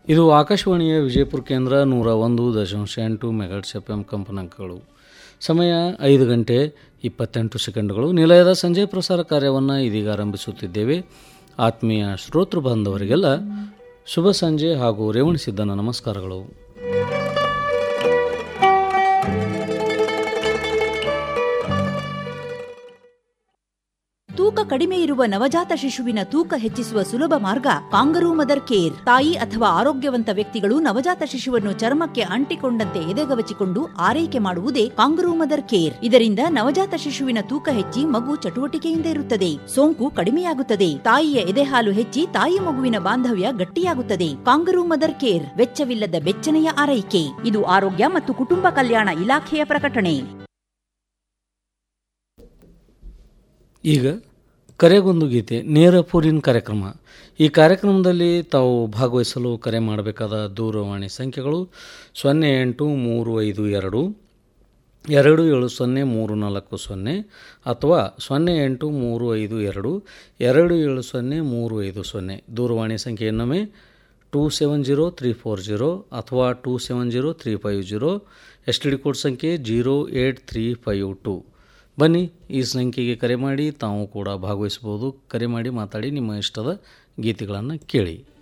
ಇದು ಆಕಾಶವಾಣಿಯ ವಿಜಯಪುರ ಕೇಂದ್ರ ನೂರ ಒಂದು ದಶಾಂಶ ಎಂಟು ಮೆಗಾಟ್ಸ್ ಎಫ್ ಎಂ ಕಂಪನಾಂಕಗಳು ಸಮಯ ಐದು ಗಂಟೆ ಇಪ್ಪತ್ತೆಂಟು ಸೆಕೆಂಡ್ಗಳು ನಿಲಯದ ಸಂಜೆ ಪ್ರಸಾರ ಕಾರ್ಯವನ್ನು ಇದೀಗ ಆರಂಭಿಸುತ್ತಿದ್ದೇವೆ ಆತ್ಮೀಯ ಶ್ರೋತೃ ಬಾಂಧವರಿಗೆಲ್ಲ ಶುಭ ಸಂಜೆ ಹಾಗೂ ರೇವಣಿಸಿದ್ದನ ನಮಸ್ಕಾರಗಳು ತೂಕ ಕಡಿಮೆ ಇರುವ ನವಜಾತ ಶಿಶುವಿನ ತೂಕ ಹೆಚ್ಚಿಸುವ ಸುಲಭ ಮಾರ್ಗ ಕಾಂಗರೂ ಮದರ್ ಕೇರ್ ತಾಯಿ ಅಥವಾ ಆರೋಗ್ಯವಂತ ವ್ಯಕ್ತಿಗಳು ನವಜಾತ ಶಿಶುವನ್ನು ಚರ್ಮಕ್ಕೆ ಅಂಟಿಕೊಂಡಂತೆ ಎದೆಗವಚಿಕೊಂಡು ಆರೈಕೆ ಮಾಡುವುದೇ ಕಾಂಗರೂ ಮದರ್ ಕೇರ್ ಇದರಿಂದ ನವಜಾತ ಶಿಶುವಿನ ತೂಕ ಹೆಚ್ಚಿ ಮಗು ಚಟುವಟಿಕೆಯಿಂದ ಇರುತ್ತದೆ ಸೋಂಕು ಕಡಿಮೆಯಾಗುತ್ತದೆ ತಾಯಿಯ ಎದೆಹಾಲು ಹೆಚ್ಚಿ ತಾಯಿ ಮಗುವಿನ ಬಾಂಧವ್ಯ ಗಟ್ಟಿಯಾಗುತ್ತದೆ ಕಾಂಗರೂ ಮದರ್ ಕೇರ್ ವೆಚ್ಚವಿಲ್ಲದ ಬೆಚ್ಚನೆಯ ಆರೈಕೆ ಇದು ಆರೋಗ್ಯ ಮತ್ತು ಕುಟುಂಬ ಕಲ್ಯಾಣ ಇಲಾಖೆಯ ಪ್ರಕಟಣೆ ಈಗ ಕರೆಗೊಂದು ಗೀತೆ ನೇರ ಫೋರಿನ್ ಕಾರ್ಯಕ್ರಮ ಈ ಕಾರ್ಯಕ್ರಮದಲ್ಲಿ ತಾವು ಭಾಗವಹಿಸಲು ಕರೆ ಮಾಡಬೇಕಾದ ದೂರವಾಣಿ ಸಂಖ್ಯೆಗಳು ಸೊನ್ನೆ ಎಂಟು ಮೂರು ಐದು ಎರಡು ಎರಡು ಏಳು ಸೊನ್ನೆ ಮೂರು ನಾಲ್ಕು ಸೊನ್ನೆ ಅಥವಾ ಸೊನ್ನೆ ಎಂಟು ಮೂರು ಐದು ಎರಡು ಎರಡು ಏಳು ಸೊನ್ನೆ ಮೂರು ಐದು ಸೊನ್ನೆ ದೂರವಾಣಿ ಸಂಖ್ಯೆ ಇನ್ನೊಮ್ಮೆ two seven zero three four zero ಅಥವಾ two seven zero three five zero S T D code ಸಂಖ್ಯೆ zero eight three five two ಬನ್ನಿ ಈ ಸಂಖ್ಯೆಗೆ ಕರೆ ಮಾಡಿ ತಾವು ಕೂಡ ಭಾಗವಹಿಸ್ಬೋದು ಕರೆ ಮಾಡಿ ಮಾತಾಡಿ ನಿಮ್ಮ ಇಷ್ಟದ ಗೀತೆಗಳನ್ನು ಕೇಳಿ